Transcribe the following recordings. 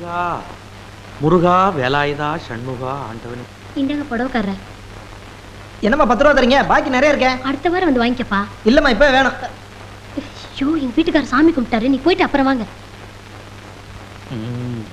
முருகா முருகா வேலாயுதா சண்முகா ஆண்டவனே இந்தாங்க புடவைக்காரர் என்னம்மா பத்து ரூபா தரீங்க பாக்கி நிறைய இருக்கேன் அடுத்த வாரம் வந்து வாங்கிக்கப்பா இல்லம்மா இப்ப வேணும் ஐயோ எங்க வீட்டுக்காரர் சாமி கும்பிட்டாரு நீ போயிட்டு அப்புறம் வாங்க ம்.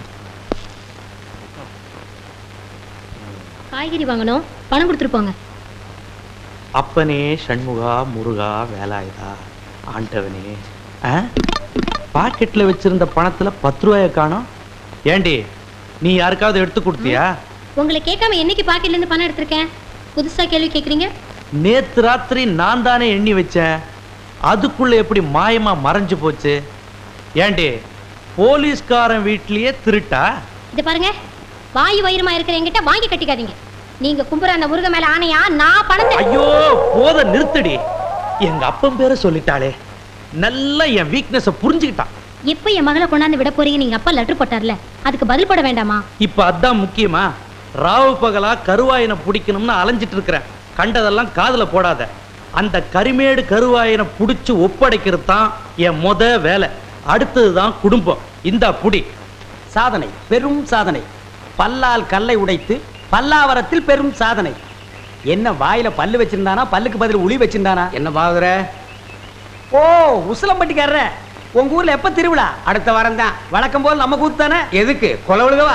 காய்கறி வாங்கணும் பணம் கொடுத்துட்டு போங்க அப்பனே சண்முகா முருகா வேலாயுதா ஆண்டவனே ஆ? பாக்கெட்ல வச்சிருந்த பணத்துல பத்து ரூபாய காணோம் ஏண்டி நீ யாருக்காவது எடுத்து கொடுத்தியா உங்களை கேட்காம என்னைக்கு பாக்கெட்ல இருந்து பணம் எடுத்திருக்கேன் புதுசா கேள்வி கேக்குறீங்க நேத்து ராத்திரி நான் தானே எண்ணி வச்சேன் அதுக்குள்ள எப்படி மாயமா மறைஞ்சு போச்சு ஏண்டி போலீஸ்காரன் வீட்லயே திருட்டா இது பாருங்க வாயு வயிறுமா இருக்கிற என்கிட்ட வாங்கி கட்டிக்காதீங்க நீங்க கும்புற அந்த முருக மேல ஆணையா நான் பணத்தை ஐயோ போத நிறுத்தடி எங்க அப்பன் பேரை சொல்லிட்டாளே நல்லா என் வீக்னஸ புரிஞ்சுக்கிட்டான் எப்ப என் மகளை கொண்டாந்து விட போறீங்க நீங்க அப்பா லெட்டர் போட்டார்ல அதுக்கு பதில் போட வேண்டாமா இப்ப அதான் முக்கியமா ராவு பகலா கருவாயனை பிடிக்கணும்னு அலைஞ்சிட்டு இருக்கிறேன் கண்டதெல்லாம் காதுல போடாத அந்த கரிமேடு கருவாயனை புடிச்சு ஒப்படைக்கிறது தான் என் முத வேலை அடுத்ததுதான் குடும்பம் இந்தா புடி சாதனை பெரும் சாதனை பல்லால் கல்லை உடைத்து பல்லாவரத்தில் பெரும் சாதனை என்ன வாயில பல்லு வச்சிருந்தானா பல்லுக்கு பதில் உளி வச்சிருந்தானா என்ன பாகுற ஓ உசிலம்பட்டிக்காரர உங்க ஊர்ல எப்ப திருவிழா அடுத்த வாரம் தான் வழக்கம் போல் நம்ம கூத்து தானே எதுக்கு கொலை விழுகவா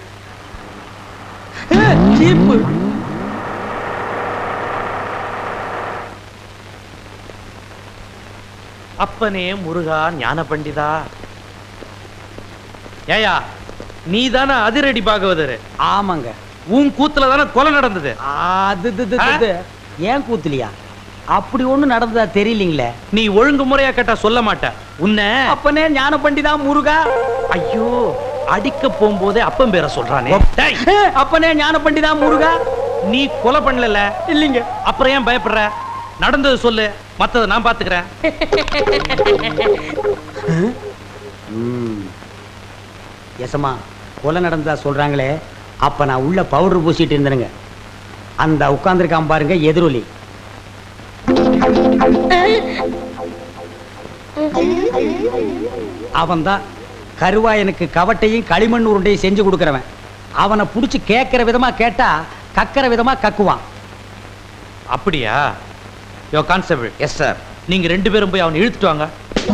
சீப்பு அப்பனே முருகா ஞான பண்டிதா ஏயா நீ தானே அதிரடி பாகவதரு ஆமாங்க உன் கூத்துல தானே கொலை நடந்தது அது இது, இது, இது. ஏன் கூத்துலியா அப்படி ஒண்ணு நடந்ததா தெரியலீங்களே நீ ஒழுங்கு முறையா கேட்டா சொல்ல மாட்ட உன்னை அப்பனே ஞான பண்டிதா முருகா ஐயோ அடிக்க போகும்போதே அப்பன் பேரை சொல்றானே டேய், அப்பனே ஞான பண்டிதா முருகா நீ கொலை பண்ணல இல்லைங்க அப்புறம் ஏன் பயப்படுற நடந்தது சொல்லு மத்தத நான் பாத்துக்கிறேன் எசமா கொலை நடந்ததா சொல்றாங்களே அப்ப நான் உள்ள பவுடர் பூசிட்டு இருந்தேனுங்க அந்த உட்கார்ந்துருக்கான் பாருங்க எதிரொலி அவன்தான் கருவாயனுக்கு கவட்டையும் களிமண் உருண்டையும் செஞ்சு கொடுக்கறவன் அவனை புடிச்சு கேட்கிற விதமா கேட்டா கக்கிற விதமா கக்குவான் அப்படியா யோ கான்ஸ்டபிள் எஸ் சார் நீங்க ரெண்டு பேரும் போய் அவனை இழுத்துட்டு வாங்க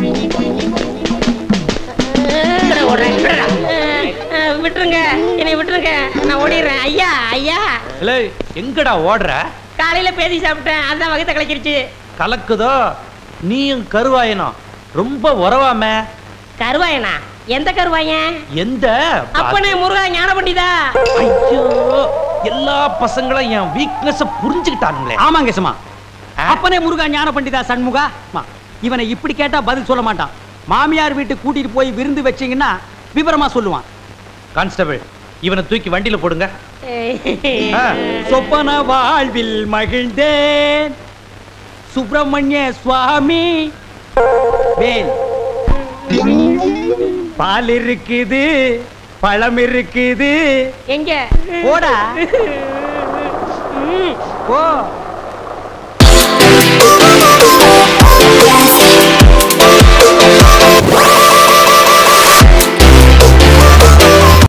விட்டுருங்க என்னை விட்டுருங்க நான் ஓடிடுறேன் ஐயா ஐயா இல்ல எங்கடா ஓடுற காலையில பேதி சாப்பிட்டேன் அதான் வகத்தை கலக்கிருச்சு கலக்குதோ நீயும் கருவாயனும் ரொம்ப உறவாம கருவாயனா எந்த கருவாயன் எந்த அப்பனே முருகா ஞான பண்டிதா ஐயோ எல்லா பசங்களும் என் வீக்னஸ் புரிஞ்சுக்கிட்டானுங்களே ஆமாங்க சும்மா அப்பனே முருகா ஞான பண்டிதா சண்முகா அம்மா, இவனை இப்படி கேட்டா பதில் சொல்ல மாட்டான் மாமியார் வீட்டுக்கு கூட்டிட்டு போய் விருந்து வச்சீங்கன்னா விவரமா சொல்லுவான் கான்ஸ்டபிள் இவனை தூக்கி வண்டியில போடுங்க ஆ. சொப்பன வாழ்வில் மகிழ்ந்தேன் சுப்பிரமணிய சுவாமி வேல் பால் இருக்குது பழம் இருக்குது எங்க போடா போ